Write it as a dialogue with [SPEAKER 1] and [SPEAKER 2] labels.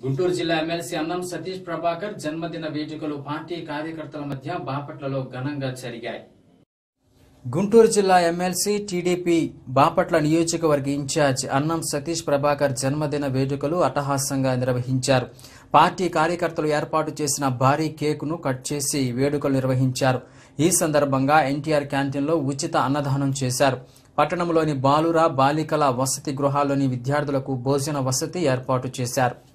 [SPEAKER 1] గుంటూరు జిల్లా ఎమ్మెల్సీ అన్నం సతీష్ ప్రభాకర్ జన్మదిన వేడుకలు పార్టీ కార్యకర్తల మధ్య బాపట్లలో ఘనంగా జరిగాయి గుంటూరు జిల్లా ఎమ్మెల్సీ టీడీపీ బాపట్ల నియోజకవర్గ ఇన్ఛార్జ్ అన్నం సతీష్ ప్రభాకర్ జన్మదిన వేడుకలు అట్టహాసంగా నిర్వహించారు పార్టీ కార్యకర్తలు ఏర్పాటు చేసిన భారీ కేకును కట్ చేసి వేడుకలు నిర్వహించారు ఈ సందర్భంగా ఎన్టీఆర్ క్యాంటీన్లో ఉచిత అన్నదానం చేశారు పట్టణంలోని బాలుర బాలికల వసతి గృహాల్లోని విద్యార్థులకు భోజన వసతి ఏర్పాటు చేశారు